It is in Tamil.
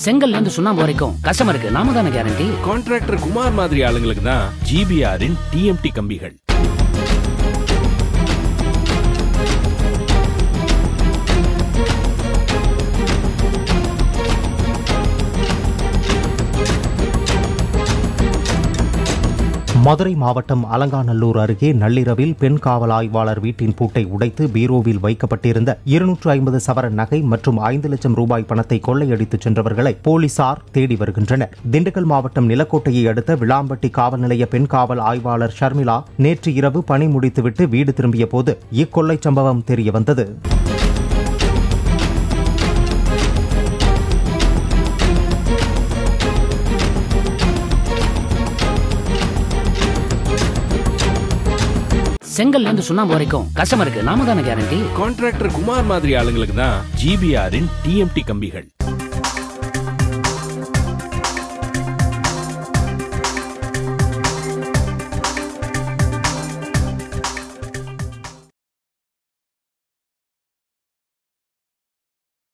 செங்கல்ல இருந்து சுண்ணாம்பு வரைக்கும் கஸ்டமருக்கு நாம தானே கேரண்டி கான்ட்ராக்டர் குமார் மாதிரி ஆளுங்களுக்கு தான் ஜிபிஆரின் டிஎம்டி கம்பிகள் மதுரை மாவட்டம் அலங்காநல்லூர் அருகே நள்ளிரவில் பெண் காவல் ஆய்வாளர் வீட்டின் பூட்டை உடைத்து பீரோவில் வைக்கப்பட்டிருந்த இருநூற்று ஐம்பது சவரன் நகை மற்றும் ஐந்து லட்சம் ரூபாய் பணத்தை கொள்ளையடித்துச் சென்றவர்களை போலீசார் தேடி வருகின்றனர் திண்டுக்கல் மாவட்டம் நிலக்கோட்டையை அடுத்த விளாம்பட்டி காவல் நிலைய பெண் காவல் ஆய்வாளர் ஷர்மிளா நேற்று இரவு பணி முடித்துவிட்டு வீடு திரும்பிய போது இக்கொள்ளை சம்பவம் தெரியவந்தது செங்கல்ல இருந்து சுண்ணாம்பு வரைக்கும் கஸ்டமருக்கு நாம தானே கேரண்டி கான்ட்ராக்டர் குமார் மாதிரி ஆளுங்களுக்கு தான் ஜிபிஆரின் டிஎம்டி கம்பிகள்